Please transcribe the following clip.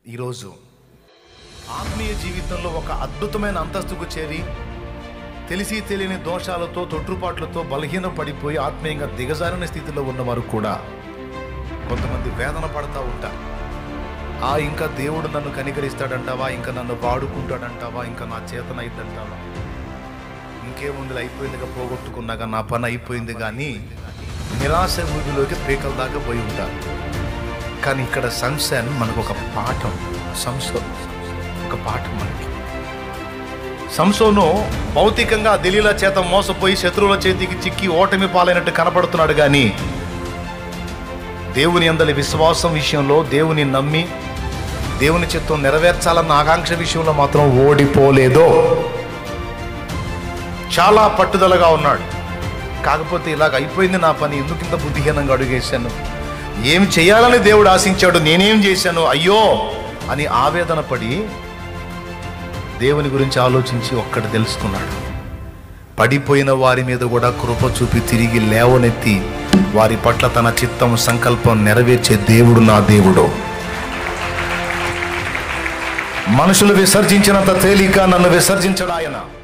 ఈరోజు ఆత్మీయ జీవితంలో ఒక అద్భుతమైన అంతస్తుకు చేరి తెలిసి తెలియని దోషాలతో తొట్టుపాట్లతో బలహీన పడిపోయి ఆత్మీయంగా దిగజారిన స్థితిలో ఉన్నవారు కూడా కొంతమంది వేదన పడతా ఉంటారు ఆ ఇంకా దేవుడు నన్ను కనికరిస్తాడంటావా ఇంకా నన్ను వాడుకుంటాడంటావా ఇంకా నా చేతన అయిద్దంటావా ఇంకేముంది అయిపోయిందిగా పోగొట్టుకున్నాగా నా పని అయిపోయింది కానీ నిరాశ ఊబిలోకి పీకల దాకా పోయి ఉంటారు కానీ ఇక్కడ సంసన్ మనకు ఒక పాఠం సంసో ఒక పాఠం మనకి సంసోను భౌతికంగా దిలీల చేత మోసపోయి శత్రువుల చేతికి చిక్కి ఓటమి పాలైనట్టు కనపడుతున్నాడు కానీ దేవుని అందలి విశ్వాసం విషయంలో దేవుని నమ్మి దేవుని చిత్తం నెరవేర్చాలన్న ఆకాంక్ష విషయంలో మాత్రం ఓడిపోలేదో చాలా పట్టుదలగా ఉన్నాడు కాకపోతే ఇలాగ అయిపోయింది నా పని ఎందుకు ఇంత బుద్ధిహీనంగా అడుగేశాను ఏం చేయాలని దేవుడు ఆశించాడు నేనేం చేశాను అయ్యో అని ఆవేదన పడి దేవుని గురించి ఆలోచించి ఒక్కటి తెలుసుకున్నాడు పడిపోయిన వారి మీద కూడా కృప చూపి తిరిగి లేవనెత్తి వారి పట్ల తన చిత్తం సంకల్పం నెరవేర్చే దేవుడు నా దేవుడు మనుషులు విసర్జించినంత తేలిక నన్ను విసర్జించడు ఆయన